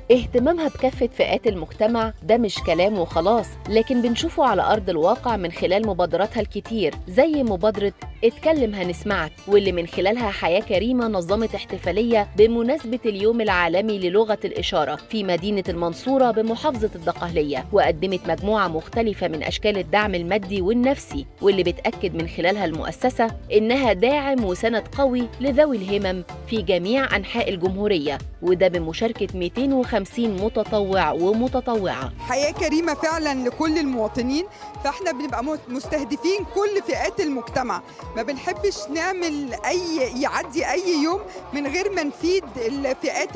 اهتمامها بكافة فئات المجتمع ده مش كلام وخلاص لكن بنشوفه على أرض الواقع من خلال مبادراتها الكتير زي مبادرة اتكلم هنسمعك واللي من خلالها حياة كريمة نظمت احتفالية بمناسبة اليوم العالمي للغة الإشارة في مدينة المنصورة بمحافظة الدقهلية وقدمت مجموعة مختلفة من أشكال الدعم المادي والنفسي واللي بتأكد من خلالها المؤسسة إنها داعم وسند قوي لذوي الهمم في جميع أنحاء الجمهورية وده بمشاركة 250 متطوع ومتطوعة حياة كريمة فعلا لكل المواطنين فاحنا بنبقى مستهدفين كل فئات المجتمع ما بنحبش نعمل اي يعدي اي يوم من غير ما نفيد الفئات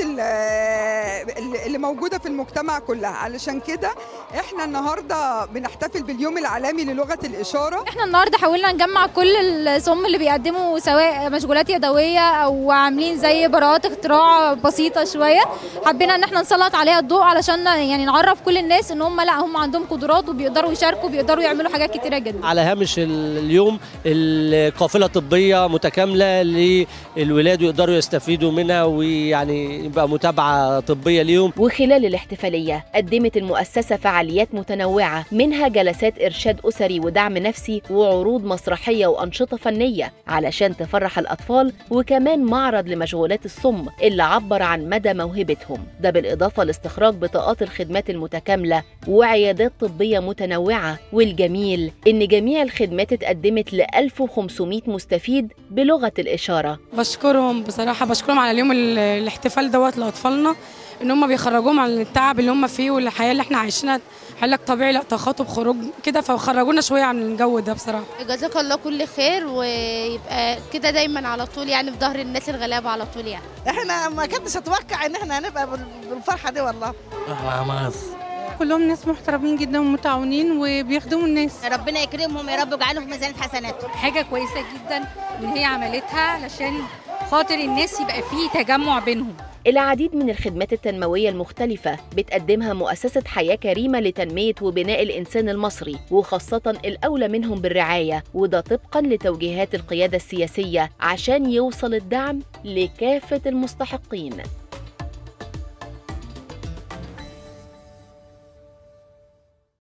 اللي موجوده في المجتمع كلها علشان كده احنا النهارده بنحتفل باليوم العالمي للغه الاشاره احنا النهارده حاولنا نجمع كل الصم اللي بيقدموا سواء مشغولات يدويه او عاملين زي براءات اختراع بسيطه شويه حبينا ان احنا نسلط عليها الضوء علشان يعني نعرف كل الناس ان هم لا هم عندهم قدرات وبيقدروا يشاركوا بيقدروا يعملوا حاجات كتيره جدا على هامش اليوم قافله طبيه متكامله للولاد ويقدروا يستفيدوا منها ويعني يبقى متابعه طبيه ليهم وخلال الاحتفاليه قدمت المؤسسه فعاليات متنوعه منها جلسات ارشاد اسري ودعم نفسي وعروض مسرحيه وانشطه فنيه علشان تفرح الاطفال وكمان معرض لمشغولات الصم اللي عبر عن مدى موهبتهم ده بالاضافه لاستخراج بطاقات الخدمات المتكامله وعيادات طبيه متنوعه والجميل ان جميع الخدمات اتقدمت ل 1500 مستفيد بلغه الاشاره بشكرهم بصراحه بشكرهم على اليوم الاحتفال دوت لاطفالنا ان هم بيخرجوهم عن التعب اللي هم فيه والحياه اللي احنا عايشينها علاج طبيعي لا تخاطب خروج كده فخرجونا شويه عن الجو ده بصراحه جزاك الله كل خير ويبقى كده دايما على طول يعني في ظهر الناس الغلابه على طول يعني احنا ما كنتش اتوقع ان احنا هنبقى بالفرحه دي والله كلهم ناس محترمين جدا ومتعاونين وبيخدموا الناس ربنا يكرمهم يا رب ويجعلهم في ميزانة حسناتهم حاجه كويسه جدا ان هي عملتها علشان خاطر الناس يبقى فيه تجمع بينهم العديد من الخدمات التنموية المختلفة بتقدمها مؤسسة حياة كريمة لتنمية وبناء الإنسان المصري وخاصة الأولى منهم بالرعاية وده طبقا لتوجيهات القيادة السياسية عشان يوصل الدعم لكافة المستحقين